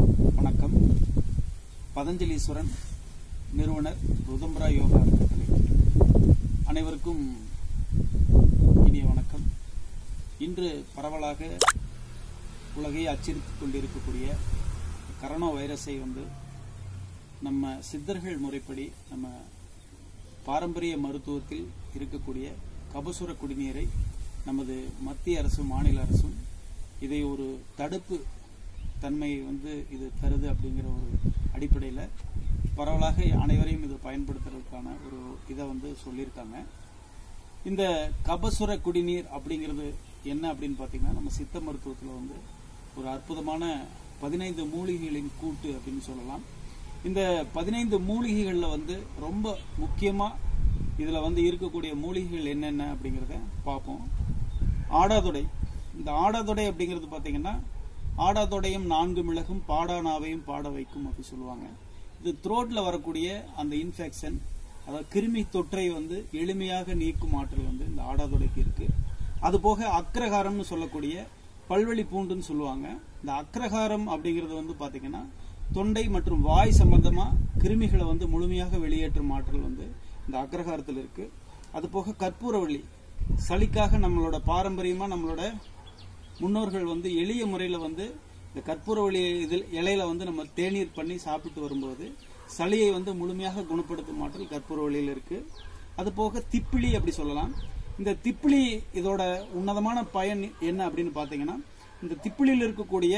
வணக்கம் பதஞ்சலீஸ்வரன் நிறுவனர் ருதம்பரா யோகா அறக்கட்டளை அனைவருக்கும் இனிய வணக்கம் இன்று பரவலாக உலகை அச்சுறுத்திக் கொண்டிருக்கக்கூடிய கரோனா வைரஸை வந்து நம்ம சித்தர்கள் முறைப்படி நம்ம பாரம்பரிய மருத்துவத்தில் இருக்கக்கூடிய கபசுர குடிநீரை நமது மத்திய அரசும் மாநில அரசும் இதை ஒரு தடுப்பு தன்மை வந்து இது தருது அப்படிங்கிற ஒரு அடிப்படையில் பரவலாக அனைவரையும் இது பயன்படுத்துறதுக்கான ஒரு இதை வந்து சொல்லியிருக்காங்க இந்த கபசுர குடிநீர் அப்படிங்கிறது என்ன அப்படின்னு பார்த்தீங்கன்னா நம்ம சித்த மருத்துவத்தில் வந்து ஒரு அற்புதமான பதினைந்து மூலிகைகளின் கூட்டு அப்படின்னு சொல்லலாம் இந்த பதினைந்து மூலிகைகளில் வந்து ரொம்ப முக்கியமாக இதில் வந்து இருக்கக்கூடிய மூலிகைகள் என்னென்ன அப்படிங்கிறத பார்ப்போம் ஆடாதொடை இந்த ஆடாதொடை அப்படிங்கிறது பார்த்தீங்கன்னா ஆடாதொடையும் நான்கு மிளகும் பாடானாவையும் பாட வைக்கும் அப்படி சொல்லுவாங்க இது த்ரோட்ல வரக்கூடிய அந்த இன்ஃபெக்ஷன் அதாவது கிருமி தொற்றை வந்து எளிமையாக நீக்கும் ஆற்றல் வந்து இந்த ஆடாதொடைக்கு இருக்கு அது போக அக்ரஹாரம்னு சொல்லக்கூடிய பல்வழி பூண்டுன்னு சொல்லுவாங்க இந்த அக்ரஹாரம் அப்படிங்கிறது வந்து பாத்தீங்கன்னா தொண்டை மற்றும் வாய் சம்பந்தமா கிருமிகளை வந்து முழுமையாக வெளியேற்றும் ஆற்றல் வந்து இந்த அக்ரஹாரத்தில் இருக்கு அது போக கற்பூரவள்ளி சளிக்காக நம்மளோட பாரம்பரியமா நம்மளோட முன்னோர்கள் வந்து எளிய முறையில் வந்து இந்த கற்பூரவள்ளி இதில் இலையில வந்து நம்ம தேநீர் பண்ணி சாப்பிட்டு வரும்போது சளியை வந்து முழுமையாக குணப்படுத்தும் ஆற்றல் கற்பூரவள்ளியில் இருக்கு அது போக திப்பிலி அப்படி சொல்லலாம் இந்த திப்பிலி இதோட உன்னதமான பயன் என்ன அப்படின்னு பார்த்தீங்கன்னா இந்த திப்பிலியில் இருக்கக்கூடிய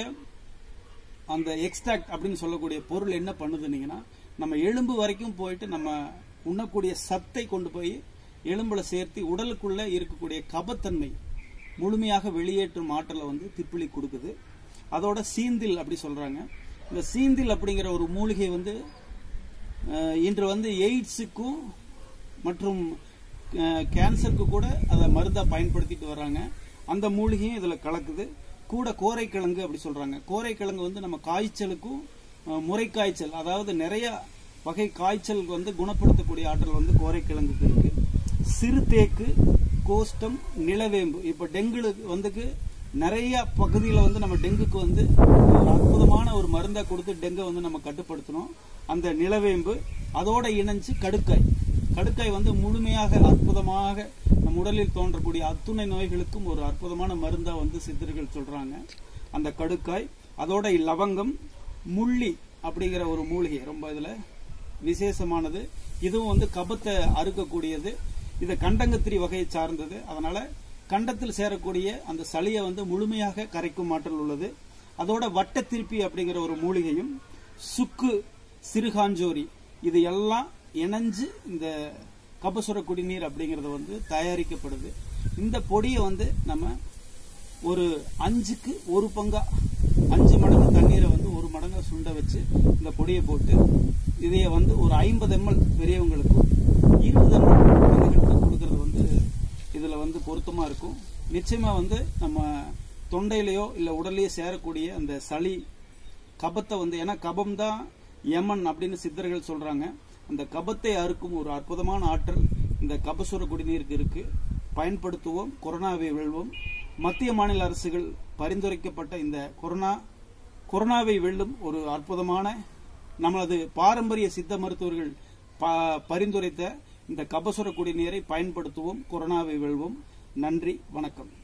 அந்த எக்ஸ்ட்ராக்ட் அப்படின்னு சொல்லக்கூடிய பொருள் என்ன பண்ணுதுன்னீங்கன்னா நம்ம எலும்பு வரைக்கும் போயிட்டு நம்ம உண்ணக்கூடிய சத்தை கொண்டு போய் எலும்புல சேர்த்து உடலுக்குள்ள இருக்கக்கூடிய கபத்தன்மை முழுமையாக வெளியேற்றும் ஆற்றலை வந்து திப்பிலி கொடுக்குது அதோட சீந்தில் அப்படி சொல்றாங்க இந்த சீந்தில் அப்படிங்கிற ஒரு மூலிகை வந்து அஹ், இன்று வந்து எய்ட்ஸுக்கும் மற்றும் அஹ், கேன்சருக்கு கூட அதை மருந்தா பயன்படுத்திட்டு வர்றாங்க அந்த மூலிகையும் இதுல கலக்குது கூட கோரைக்கிழங்கு அப்படி சொல்றாங்க கோரைக்கிழங்கு வந்து நம்ம காய்ச்சலுக்கும் அஹ், முறைக்காய்ச்சல் அதாவது நிறைய வகை காய்ச்சலுக்கு வந்து குணப்படுத்தக்கூடிய ஆற்றல் வந்து கோரைக்கிழங்குக்கு இருக்கு சிறு தேக்கு கோஷ்டம் நிலவேம்பு இப்ப டெங்கு வந்துக்கு நிறைய பகுதியில் வந்து நம்ம டெங்குக்கு வந்து ஒரு அற்புதமான ஒரு மருந்தை கொடுத்து டெங்கை வந்து நம்ம கட்டுப்படுத்தணும் அந்த நிலவேம்பு அதோட இணைஞ்சு கடுக்காய் கடுக்காய் வந்து முழுமையாக அற்புதமாக நம் உடலில் தோன்றக்கூடிய அத்துணை நோய்களுக்கும் ஒரு அற்புதமான மருந்தா வந்து சித்தர்கள் சொல்றாங்க அந்த கடுக்காய் அதோட லவங்கம் முள்ளி அப்படிங்கிற ஒரு மூலிகை ரொம்ப இதுல விசேஷமானது இதுவும் வந்து கபத்தை அறுக்கக்கூடியது இது கண்டங்கத்திரி வகையை சார்ந்தது அதனால கண்டத்தில் சேரக்கூடிய அந்த சளியை வந்து முழுமையாக கரைக்கும் ஆற்றல் உள்ளது அதோட வட்ட திருப்பி அப்படிங்கிற ஒரு மூலிகையும் சுக்கு சிறுகாஞ்சோரி இது எல்லாம் இணைஞ்சு இந்த கபசுர குடிநீர் அப்படிங்கறது வந்து தயாரிக்கப்படுது இந்த பொடியை வந்து நம்ம ஒரு அஞ்சுக்கு ஒரு பங்கா அஞ்சு மடங்கு தண்ணீரை வந்து ஒரு மடங்கா சுண்ட வச்சு இந்த பொடியை போட்டு இதைய வந்து ஒரு ஐம்பது எம்எல் பெரியவங்களுக்கும் இருபது எம்எல் குழந்தைகளுக்கும் கொடுக்கறது வந்து இதுல வந்து பொருத்தமா இருக்கும் நிச்சயமா வந்து நம்ம தொண்டையிலயோ இல்ல உடல்லயோ சேரக்கூடிய அந்த சளி கபத்தை வந்து ஏன்னா கபம் தான் யமன் அப்படின்னு சித்தர்கள் சொல்றாங்க அந்த கபத்தை அறுக்கும் ஒரு அற்புதமான ஆற்றல் இந்த கபசுர குடிநீருக்கு இருக்கு பயன்படுத்துவோம் கொரோனாவை வெல்வோம் மத்திய மாநில அரசுகள் பரிந்துரைக்கப்பட்ட இந்த கொரோனா கொரோனாவை வெல்லும் ஒரு அற்புதமான நமது பாரம்பரிய சித்த மருத்துவர்கள் ப- பரிந்துரைத்த இந்த கபசுர குடிநீரை பயன்படுத்துவோம் கொரோனாவை வெல்வோம் நன்றி வணக்கம்